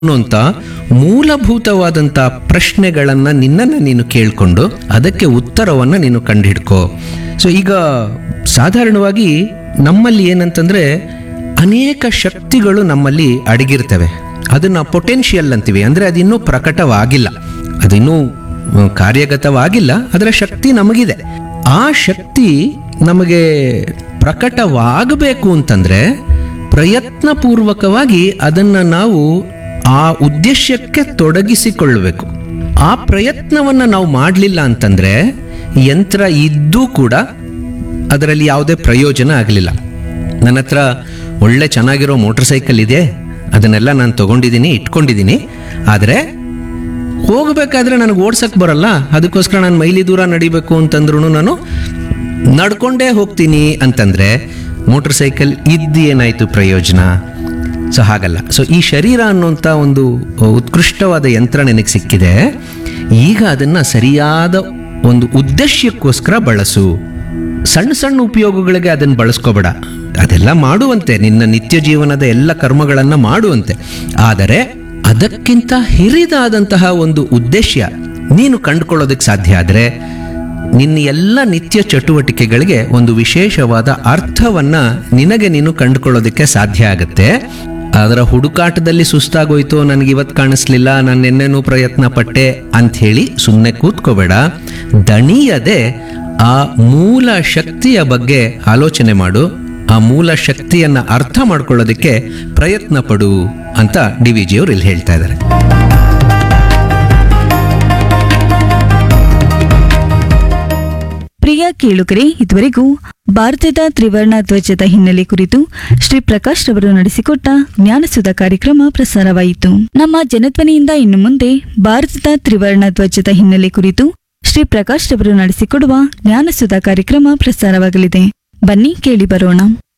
ಅನ್ನುವಂಥ ಮೂಲಭೂತವಾದಂಥ ಪ್ರಶ್ನೆಗಳನ್ನ ನಿನ್ನನ್ನು ನೀನು ಕೇಳಿಕೊಂಡು ಅದಕ್ಕೆ ಉತ್ತರವನ್ನು ನೀನು ಕಂಡುಹಿಡ್ಕೋ ಸೊ ಈಗ ಸಾಧಾರಣವಾಗಿ ನಮ್ಮಲ್ಲಿ ಏನಂತಂದ್ರೆ ಅನೇಕ ಶಕ್ತಿಗಳು ನಮ್ಮಲ್ಲಿ ಅಡಗಿರ್ತವೆ ಅದನ್ನ ಪೊಟೆನ್ಷಿಯಲ್ ಅಂತೀವಿ ಅಂದ್ರೆ ಅದಿನ್ನೂ ಪ್ರಕಟವಾಗಿಲ್ಲ ಅದಿನ್ನೂ ಆ, ಕಾರ್ಯಗತವಾಗಿಲ್ಲ ಅದರ ಶಕ್ತಿ ನಮಗಿದೆ ಆ ಶಕ್ತಿ ನಮಗೆ ಪ್ರಕಟವಾಗಬೇಕು ಅಂತಂದ್ರೆ ಪ್ರಯತ್ನಪೂರ್ವಕವಾಗಿ ಅದನ್ನ ನಾವು ಆ ಉದ್ದೇಶಕ್ಕೆ ತೊಡಗಿಸಿಕೊಳ್ಳಬೇಕು ಆ ಪ್ರಯತ್ನವನ್ನ ನಾವು ಮಾಡಲಿಲ್ಲ ಅಂತಂದ್ರೆ ಯಂತ್ರ ಇದ್ದೂ ಕೂಡ ಅದರಲ್ಲಿ ಯಾವುದೇ ಪ್ರಯೋಜನ ಆಗಲಿಲ್ಲ ನನ್ನ ಹತ್ರ ಒಳ್ಳೆ ಚೆನ್ನಾಗಿರೋ ಮೋಟರ್ ಸೈಕಲ್ ಇದೆ ಅದನ್ನೆಲ್ಲ ನಾನು ತಗೊಂಡಿದ್ದೀನಿ ಇಟ್ಕೊಂಡಿದ್ದೀನಿ ಆದರೆ ಹೋಗಬೇಕಾದ್ರೆ ನನಗೆ ಓಡ್ಸಕ್ ಬರಲ್ಲ ಅದಕ್ಕೋಸ್ಕರ ನಾನು ಮೈಲಿ ದೂರ ನಡಿಬೇಕು ಅಂತಂದ್ರೂ ನಾನು ನಡ್ಕೊಂಡೇ ಹೋಗ್ತೀನಿ ಅಂತಂದ್ರೆ ಮೋಟರ್ ಸೈಕಲ್ ಇದ್ದು ಏನಾಯ್ತು ಪ್ರಯೋಜನ ಸೊ ಹಾಗಲ್ಲ ಸೊ ಈ ಶರೀರ ಅನ್ನುವಂಥ ಒಂದು ಉತ್ಕೃಷ್ಟವಾದ ಯಂತ್ರ ನಿನಗೆ ಸಿಕ್ಕಿದೆ ಈಗ ಅದನ್ನ ಸರಿಯಾದ ಒಂದು ಉದ್ದೇಶಕ್ಕೋಸ್ಕರ ಬಳಸು ಸಣ್ಣ ಸಣ್ಣ ಉಪಯೋಗಗಳಿಗೆ ಅದನ್ನು ಬಳಸ್ಕೋಬೇಡ ಅದೆಲ್ಲ ಮಾಡುವಂತೆ ನಿನ್ನ ನಿತ್ಯ ಜೀವನದ ಎಲ್ಲ ಕರ್ಮಗಳನ್ನ ಮಾಡುವಂತೆ ಆದರೆ ಅದಕ್ಕಿಂತ ಹಿರಿದಾದಂತಹ ಒಂದು ಉದ್ದೇಶ ನೀನು ಕಂಡುಕೊಳ್ಳೋದಕ್ಕೆ ಸಾಧ್ಯ ಆದರೆ ನಿನ್ನ ಎಲ್ಲ ನಿತ್ಯ ಚಟುವಟಿಕೆಗಳಿಗೆ ಒಂದು ವಿಶೇಷವಾದ ಅರ್ಥವನ್ನ ನಿನಗೆ ನೀನು ಕಂಡುಕೊಳ್ಳೋದಕ್ಕೆ ಸಾಧ್ಯ ಆಗುತ್ತೆ ಅದರ ಹುಡುಕಾಟದಲ್ಲಿ ಸುಸ್ತಾಗೋಯ್ತು ನನಗೆ ಇವತ್ತು ಕಾಣಿಸ್ಲಿಲ್ಲ ನಾನು ನಿನ್ನೆನೂ ಪ್ರಯತ್ನ ಪಟ್ಟೆ ಅಂಥೇಳಿ ಸುಮ್ಮನೆ ಕೂತ್ಕೋಬೇಡ ದಣಿಯದೆ ಆ ಮೂಲ ಶಕ್ತಿಯ ಬಗ್ಗೆ ಆಲೋಚನೆ ಮಾಡು ಆ ಮೂಲ ಶಕ್ತಿಯನ್ನ ಅರ್ಥ ಮಾಡ್ಕೊಳ್ಳೋದಕ್ಕೆ ಪ್ರಯತ್ನ ಪಡು ಅಂತ ಡಿ ವಿ ಜಿಯವರು ಇಲ್ಲಿ ಹೇಳ್ತಾ ಇದ್ದಾರೆ ಪ್ರಿಯ ಕೇಳುಗರೆ ಇದುವರೆಗೂ ಭಾರತದ ತ್ರಿವರ್ಣ ಧ್ವಜದ ಹಿನ್ನೆಲೆ ಕುರಿತು ಶ್ರೀ ಪ್ರಕಾಶ್ ರವರು ನಡೆಸಿಕೊಟ್ಟ ಜ್ಞಾನಸುಧ ಕಾರ್ಯಕ್ರಮ ಪ್ರಸಾರವಾಯಿತು ನಮ್ಮ ಜನಧ್ವನಿಯಿಂದ ಇನ್ನು ಮುಂದೆ ಭಾರತದ ತ್ರಿವರ್ಣ ಧ್ವಜದ ಹಿನ್ನೆಲೆ ಕುರಿತು ಶ್ರೀ ಪ್ರಕಾಶ್ ರವರು ನಡೆಸಿಕೊಡುವ ಜ್ಞಾನಸುಧ ಕಾರ್ಯಕ್ರಮ ಪ್ರಸಾರವಾಗಲಿದೆ ಬನ್ನಿ ಕೇಳಿ ಬರೋಣ